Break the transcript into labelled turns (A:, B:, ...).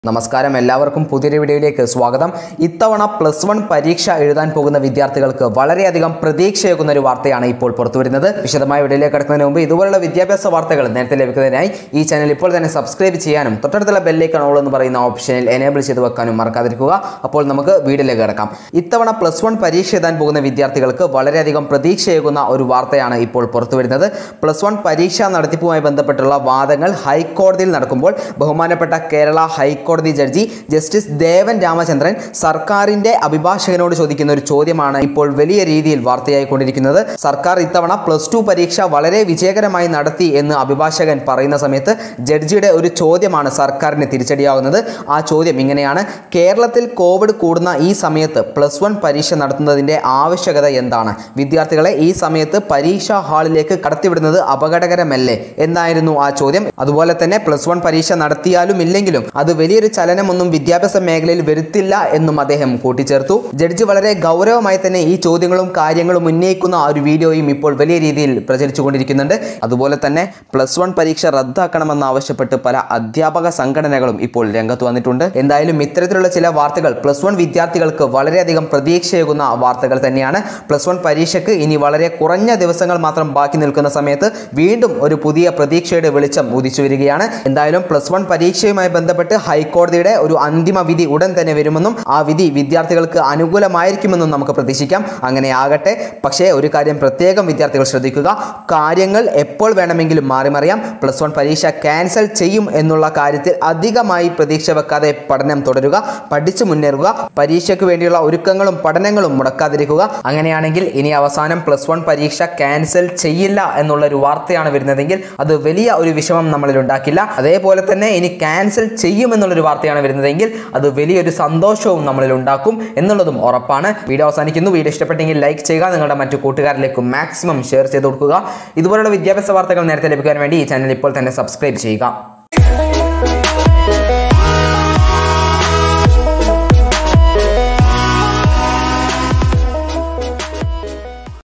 A: നമസ്കാരം എല്ലാവർക്കും പുതിയൊരു വീഡിയോയിലേക്ക് സ്വാഗതം ഇത്തവണ പ്ലസ് വൺ പരീക്ഷ എഴുതാൻ പോകുന്ന വിദ്യാർത്ഥികൾക്ക് വളരെയധികം പ്രതീക്ഷയേക്കുന്ന ഒരു വാർത്തയാണ് ഇപ്പോൾ പുറത്തുവരുന്നത് വിശദമായ വീഡിയോയിലേക്ക് കടക്കുന്നതിന് മുമ്പ് ഇതുപോലുള്ള വിദ്യാഭ്യാസ വാർത്തകൾ നേരത്തെ ലഭിക്കുന്നതിനായി ഈ ചാനൽ ഇപ്പോൾ തന്നെ സബ്സ്ക്രൈബ് ചെയ്യാനും തൊട്ടടുത്തുള്ള ബെല്ലേക്കാണ് ഓൾ എന്ന് പറയുന്ന ഓപ്ഷനിൽ എനേബിൾ ചെയ്ത് വെക്കാനും മറക്കാതിരിക്കുക അപ്പോൾ നമുക്ക് വീഡിയോയിലേക്ക് കിടക്കാം ഇത്തവണ പ്ലസ് വൺ പരീക്ഷ എഴുതാൻ പോകുന്ന വിദ്യാർത്ഥികൾക്ക് വളരെയധികം പ്രതീക്ഷയേകുന്ന ഒരു വാർത്തയാണ് ഇപ്പോൾ പുറത്തുവരുന്നത് പ്ലസ് വൺ പരീക്ഷാ നടത്തിപ്പുമായി ബന്ധപ്പെട്ടുള്ള വാദങ്ങൾ ഹൈക്കോടതിയിൽ നടക്കുമ്പോൾ ബഹുമാനപ്പെട്ട കേരള ഹൈക്കോടതി ജഡ്ജി ജസ്റ്റിസ് ദേവൻ രാമചന്ദ്രൻ സർക്കാരിന്റെ അഭിഭാഷകനോട് ചോദിക്കുന്ന ഒരു ചോദ്യമാണ് ഇപ്പോൾ വലിയ രീതിയിൽ വാർത്തയായിക്കൊണ്ടിരിക്കുന്നത് സർക്കാർ ഇത്തവണ പ്ലസ് ടു പരീക്ഷ വളരെ വിജയകരമായി നടത്തി എന്ന് അഭിഭാഷകൻ പറയുന്ന സമയത്ത് ജഡ്ജിയുടെ ഒരു ചോദ്യമാണ് സർക്കാരിന് തിരിച്ചടിയാകുന്നത് ആ ചോദ്യം ഇങ്ങനെയാണ് കേരളത്തിൽ കോവിഡ് കൂടുന്ന ഈ സമയത്ത് പ്ലസ് വൺ പരീക്ഷ നടത്തുന്നതിന്റെ ആവശ്യകത എന്താണ് വിദ്യാർത്ഥികളെ ഈ സമയത്ത് പരീക്ഷാ ഹാളിലേക്ക് കടത്തിവിടുന്നത് അപകടകരമല്ലേ എന്നായിരുന്നു ആ ചോദ്യം അതുപോലെ തന്നെ പ്ലസ് വൺ പരീക്ഷ നടത്തിയാലും ഇല്ലെങ്കിലും അത് വലിയൊരു ചലനമൊന്നും വിദ്യാഭ്യാസ മേഖലയിൽ വരുത്തില്ല എന്നും അദ്ദേഹം കൂട്ടിച്ചേർത്തു ജഡ്ജി വളരെ ഗൗരവമായി തന്നെ ഈ ചോദ്യങ്ങളും കാര്യങ്ങളും ഉന്നയിക്കുന്ന ആ ഒരു വീഡിയോയും ഇപ്പോൾ വലിയ രീതിയിൽ പ്രചരിച്ചുകൊണ്ടിരിക്കുന്നുണ്ട് അതുപോലെ തന്നെ പ്ലസ് വൺ പരീക്ഷ റദ്ദാക്കണമെന്ന് ആവശ്യപ്പെട്ട് പല അധ്യാപക സംഘടനകളും ഇപ്പോൾ രംഗത്ത് വന്നിട്ടുണ്ട് എന്തായാലും ഇത്തരത്തിലുള്ള ചില വാർത്തകൾ പ്ലസ് വൺ വിദ്യാർത്ഥികൾക്ക് വളരെയധികം പ്രതീക്ഷയേകുന്ന വാർത്തകൾ തന്നെയാണ് പ്ലസ് വൺ പരീക്ഷയ്ക്ക് ഇനി വളരെ കുറഞ്ഞ ദിവസങ്ങൾ മാത്രം ബാക്കി നിൽക്കുന്ന സമയത്ത് വീണ്ടും ഒരു പുതിയ പ്രതീക്ഷയുടെ വെളിച്ചം ഉദിച്ചു വരികയാണ് എന്തായാലും പ്ലസ് വൺ പരീക്ഷയുമായി ബന്ധപ്പെട്ട് ഹൈക്കോടതിയുടെ ഒരു അന്തിമ വിധി ഉടൻ തന്നെ വരുമെന്നും ആ വിധി വിദ്യാർത്ഥികൾക്ക് അനുകൂലമായിരിക്കുമെന്നും നമുക്ക് പ്രതീക്ഷിക്കാം അങ്ങനെ ആകട്ടെ പക്ഷേ ഒരു കാര്യം പ്രത്യേകം വിദ്യാർത്ഥികൾ ശ്രദ്ധിക്കുക കാര്യങ്ങൾ എപ്പോൾ വേണമെങ്കിലും മാറി മറിയാം പ്ലസ് വൺ പരീക്ഷ ക്യാൻസൽ ചെയ്യും എന്നുള്ള കാര്യത്തിൽ അധികമായി പ്രതീക്ഷ വെക്കാതെ പഠനം തുടരുക പഠിച്ചു മുന്നേറുക പരീക്ഷയ്ക്ക് വേണ്ടിയുള്ള ഒരുക്കങ്ങളും പഠനങ്ങളും മുടക്കാതിരിക്കുക അങ്ങനെയാണെങ്കിൽ ഇനി അവസാനം പ്ലസ് വൺ പരീക്ഷ ക്യാൻസൽ ചെയ്യില്ല എന്നുള്ള ഒരു വാർത്തയാണ് വരുന്നതെങ്കിൽ അത് വലിയ ഒരു വിഷമം നമ്മളിൽ ഉണ്ടാക്കില്ല അതേപോലെ തന്നെ ഇനി ക്യാൻസൽ ചെയ്യുമെന്നുള്ളൊരു വാർത്തയാണ് വരുന്നതെങ്കിൽ അത് വലിയൊരു സന്തോഷവും നമ്മളിൽ ഉണ്ടാക്കും എന്നുള്ളതും ഉറപ്പാണ് വീഡിയോ അവസാനിക്കുന്നു വീഡിയോ ഇഷ്ടപ്പെട്ടെങ്കിൽ ലൈക്ക് ചെയ്യുക നിങ്ങളുടെ മറ്റു കൂട്ടുകാരിലേക്ക് മാക്സിമം ഷെയർ ചെയ്ത് കൊടുക്കുക ഇതുപോലുള്ള വിദ്യാഭ്യാസ വാർത്തകൾ നേരത്തെ ലഭിക്കാൻ വേണ്ടി ഈ ചാനൽ ഇപ്പോൾ തന്നെ സബ്സ്ക്രൈബ് ചെയ്യുക